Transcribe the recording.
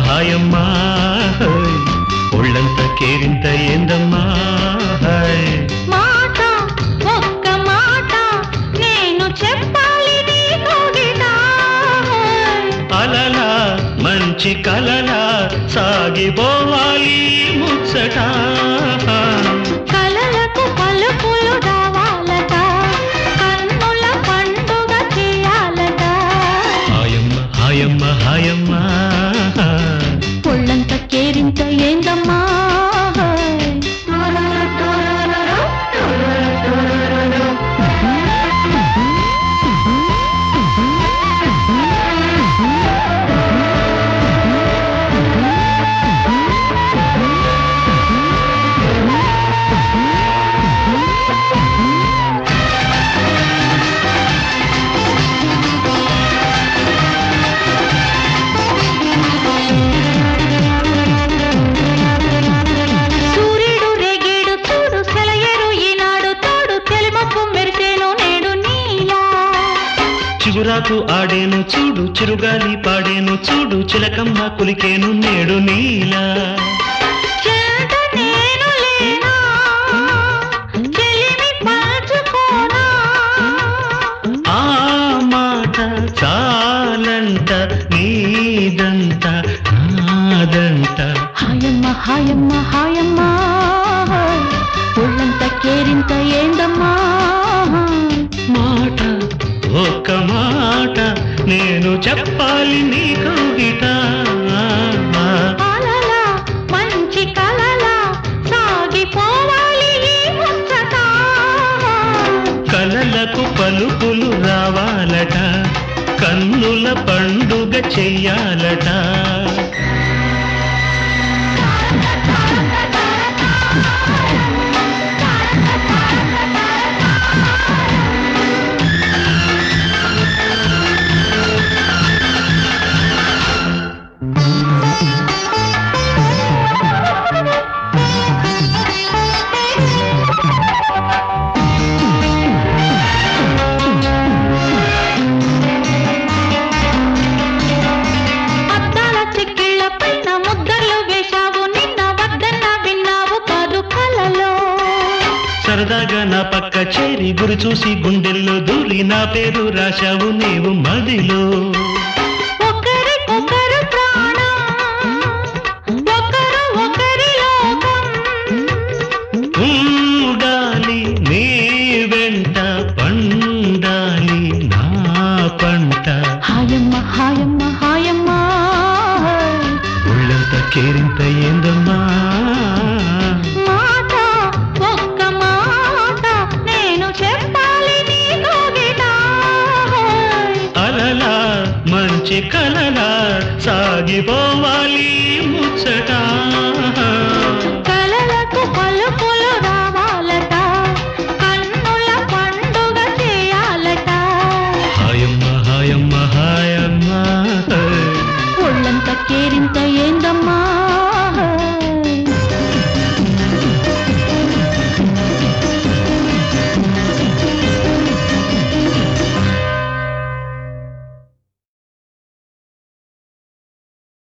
హాయమ్మా హోయ్. ఒళ్ళంత కేరింత ఏందమ్మా హాయ్. మాట ఒక్క మాట నేను చెప్పాలి నీకు గిటా అలలా మంచి కలలా సాగిపోవాలి ముచ్చట కలలకు పలుకులు రావాలట కన్నుల పండుగ చేయాలట హాయమ్మ హాయమ్మ హాయమ్మ ఒళ్ళంత కేరింత ఏందమ్మా సూర్యుడు రేగేడు చూడు సెలయేరు ఈనాడు తోడు తెలిమప్పు మెరిసేను నేడు నీలా చిగురాకు ఆడేను చూడు చిరుగాలి పాడేను చూడు చిలకమ్మ కులికేను నేడు నీలా చెంత నేను లేనా చెలిమి పంచుకోనా ఆ మాట చాలంట నీదంట నాదంట హాయమ్మ హాయమ్మ హాయమ్మ ఒళ్ళంత కేరింత ఏందమ్మా మాట ఒక్క మాట నేను చెప్పాలి నీకు గిట అలలా మంచి కలలా సాగిపోవాలి ఈ ముచ్చట కలలకు పలుకులు రావాలట కన్నుల పండుగ చెయ్యాలట అద్దాల చెక్కిళ్ళ పైన ముద్దలు వేశావు నిన్న వద్దన్న విన్నావు కాదు కలలో సరదాగా నా పక్క చేరి గురి చూసి గుండెల్లో దూరి నా పేరు రాశావు నీవు మదిలో ఒకరికొకరు ప్రాణం ఒకరు ఒకరి లోకం ఉండాలి నీ వెంట పండాలి నా పంట హాయమ్మ హాయమ్మ హాయమ్మ ఒళ్ళంత కేరింత ఏందమ్మా మాట ఒక్క మాట నేను చెప్పాలి నీకు గిటా అలలా మంచి కలలా సాగిపోవాలి ముచ్చట కలలకు పలుకులు రావాలట కన్నుల పండుగ చేయాలట హాయమ్మ హాయమ్మ హాయమ్మ ఒళ్ళంత కేరింత ఏందమ్మా